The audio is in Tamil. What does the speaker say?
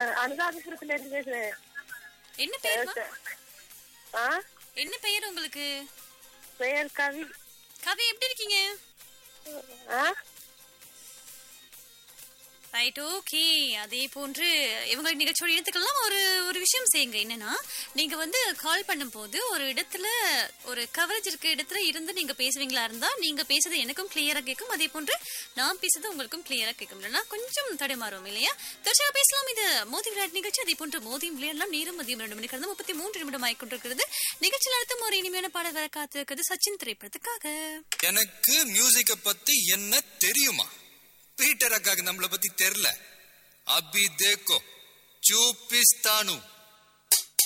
அனுராதபுரத்துல இருந்து பேசுறேன் என்ன பேர் ஆ என்ன பெயர் உங்களுக்கு பெயர் கவி கவி எப்படி இருக்கீங்க ஆ ரைட் ஓகே அதே போன்று இவங்க நிகழ்ச்சியோட இடத்துக்கெல்லாம் ஒரு ஒரு விஷயம் செய்யுங்க என்னன்னா நீங்க வந்து கால் பண்ணும்போது ஒரு இடத்துல ஒரு கவரேஜ் இருக்க இடத்துல இருந்து நீங்க பேசுவீங்களா இருந்தா நீங்க பேசுறது எனக்கும் கிளியரா கேட்கும் அதே போன்று நான் பேசுறது உங்களுக்கும் கிளியரா கேட்கும் இல்லைன்னா கொஞ்சம் தடுமாறும் இல்லையா தொடர்ச்சியாக பேசலாம் இது மோதி விளையாட்டு நிகழ்ச்சி அதே போன்று மோதி விளையாடலாம் நேரம் மதியம் ரெண்டு மணிக்கு இருந்து முப்பத்தி மூன்று நிமிடம் ஆகிக்கொண்டிருக்கிறது நிகழ்ச்சியில் அடுத்த ஒரு இனிமையான பாடல் வர காத்திருக்கிறது சச்சின் திரைப்படத்துக்காக எனக்கு மியூசிக்க பத்தி என்ன தெரியுமா பீட்டர் அக்காக்கு நம்மள பத்தி தெரியல அபி தேக்கோ சூப்பிஸ்தானு